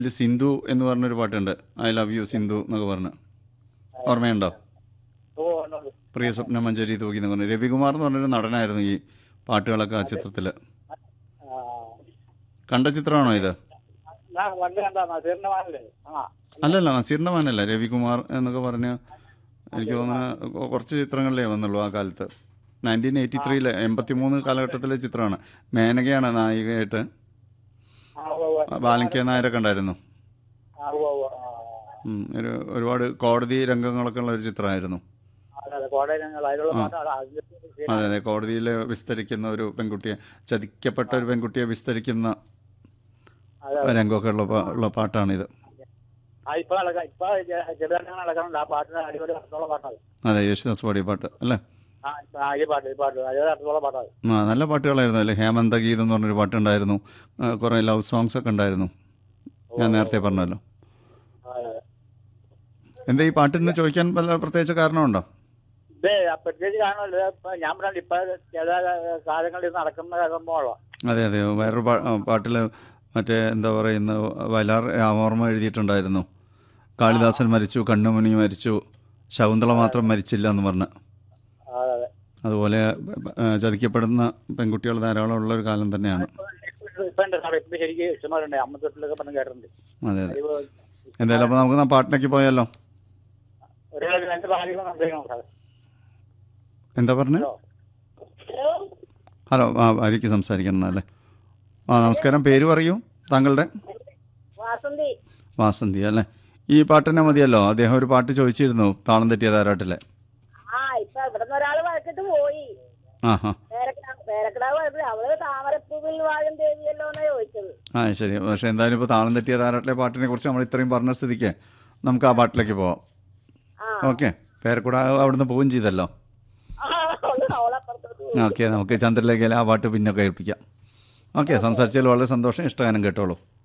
ഇതിൽ സിന്ധു എന്ന് പറഞ്ഞൊരു പാട്ടുണ്ട് ഐ ലവ് യു സിന്ധു എന്നൊക്കെ പറഞ്ഞ് ഓർമ്മയുണ്ടോ ഓ ഉണ്ട്, ഉണ്ട്. പ്രിയ സ്വപ്ന മഞ്ചേരി തൂക്കി എന്ന് പറഞ്ഞു രവികുമാർ എന്ന് പറഞ്ഞൊരു നടനായിരുന്നു ഈ പാട്ടുകളൊക്കെ ആ ചിത്രത്തിൽ ആ. കണ്ട ചിത്രമാണോ ഇത് ഞാൻ പണ്ട് കണ്ട നസീറിന്റെ മകനല്ലേ ആ അല്ലല്ല നസീറിൻ്റെ മാനല്ല രവികുമാർ എന്നൊക്കെ പറഞ്ഞ് എനിക്ക് തോന്നുന്നു കുറച്ച് ചിത്രങ്ങളിലേ വന്നുള്ളൂ ആ കാലത്ത് നയൻറ്റീൻ എയ്റ്റി ത്രീയിലെ എൺപത്തി മൂന്ന് കാലഘട്ടത്തിലെ ചിത്രമാണ് മേനകയാണ് നായികയായിട്ട് ആ, ഉവ്വ് ഉവ്വ്. ബാലങ്ക നായരൊക്കെ ഉണ്ടായിരുന്നു ആ, ഉവ്വ് ഉവ്വ്. ആ. ഉം, ഒരു ഒരുപാട് കോടതി രംഗങ്ങളൊക്കെ ഉള്ള ഒരു ചിത്രമായിരുന്നു അതെ, അതെ, കോടതിങ്ങൾ അതിലുള്ള പാട്ടാണ് അതിന്റെ scene അതെ അതെ കോടതിയിൽ വിസ്തരിക്കുന്ന ഒരു പെൺകുട്ടിയെ ചതിക്കപ്പെട്ട ഒരു പെൺകുട്ടിയെ വിസ്തരിക്കുന്ന അതെ. രംഗമൊക്കെ ഉള്ള പാ- ഉള്ള പാട്ടാണിത് ആ ഇപ്പൊ നടക്കാം ഇപ്പൊ ചെറുതായിട്ട് നടക്കുന്നുണ്ട് ആ പാട്ടിന് അടിപൊളി അർത്ഥമുള്ള പാട്ടാണ് അതെ യേശുദാസ് പാടിയ പാട്ട് അല്ലേ ആ ഇപ്പൊ ആ, ഈ പാട്ട് ഈ പാട്ട് അടിപൊളി അർത്ഥമുള്ള പാട്ടാണ് ആ നല്ല പാട്ടുകളായിരുന്നു അല്ലേ ഹേമന്ത ഗീതം എന്ന് പറഞ്ഞൊരു പാട്ടുണ്ടായിരുന്നു ആ, കുറേ ലവ് സോങ്സ് ഒക്കെ ഉണ്ടായിരുന്നു ഞാൻ നേരത്തെ പറഞ്ഞല്ലോ അതെ, അതെ. എന്താ ഈ പാട്ടിന് ചോദിക്കാൻ വല്ല പ്രത്യേകിച്ച് കാരണമുണ്ടോ ഇതേ പ്രത്യേകിച്ച് കാണുമല്ലോ ഇപ്പൊ ഞാൻ പറഞ്ഞ ഇപ്പൊ ചില കാലങ്ങളിൽ നടക്കുന്ന സംഭവമുള്ള അതെ അതെ വേറൊരു പാ പാട്ടിൽ മറ്റേ എന്താ പറയുന്ന വയലാർ രാമവർമ്മ എഴുതിയിട്ടുണ്ടായിരുന്നു കാളിദാസൻ മരിച്ചു കണ്ണുമണി മരിച്ചു ശകുന്തള മാത്രം മരിച്ചില്ല എന്ന് പറഞ്ഞ് അതെ അതെ അതുപോലെ ആ, ചതിക്കപ്പെടുന്ന പെൺകുട്ടികൾ ധാരാളം ഉള്ള ഒരു കാലം തന്നെയാണ് ഇപ്പൊ- ഇപ്പൊ ഉണ്ട് സാറേ ഇപ്പൊ ശരിക്കും ഇഷ്ടമാരുണ്ട് അമ്മ തൊട്ടിലൊക്കെ പറഞ്ഞ് കേട്ടിട്ടുണ്ട് അതെ അതെ ഇപ്പൊ എന്തായാലും അപ്പോൾ നമുക്ക് ആ പാട്ടിലേക്ക് പോയാലോ ഒരു രണ്ട് ഭാര്യകൾ സംശയിക്കണം സാറേ എന്താ പറഞ്ഞേ ഹലോ ആ ആര്യക്ക് സംസാരിക്കണം എന്നല്ലേ ആ നമസ്കാരം പേര് പറയൂ താങ്കളുടെ വാസന്തി വാസന്തി അല്ലേ ഈ പാട്ട് തന്നെ മതിയല്ലോ അദ്ദേഹം ഒരു പാട്ട് ചോദിച്ചിരുന്നു താളം തെറ്റിയ താരാട്ടിലെ ആ ഇപ്പൊ ഇവിടുന്ന് ഒരാള് വഴക്കിട്ട് പോയി ആ ഹാ പേരക്കിടാവ് പേരക്കിടാവ് വഴക്കിട്ട് അവള് താമരപ്പൂവിൽ വാഴും ദേവിയല്ലോ എന്നാ ചോദിച്ചത് ആ ശരി പക്ഷെ എന്തായാലും ഇപ്പോൾ താളം തെറ്റിയ താരാട്ടിലെ പാട്ടിനെ കുറിച്ച് നമ്മൾ ഇത്രയും പറഞ്ഞ സ്ഥിതിക്ക് നമുക്ക് ആ പാട്ടിലേക്ക് പോവാം ആ ഓക്കെ പേരക്കൂടെ അവിടുന്ന് പോവുകയും ചെയ്തല്ലോ ആ, അവള് അവളപ്പുറത്തോട്ട് പോയി. ഓക്കെ നമുക്ക് ചന്ദ്രലേഖയിലെ ആ പാട്ട് പിന്നെ കേൾപ്പിക്കാം ഓക്കെ സംസാരിച്ചതിൽ വളരെ സന്തോഷം ഇഷ്ടഗാനം കേട്ടോളൂ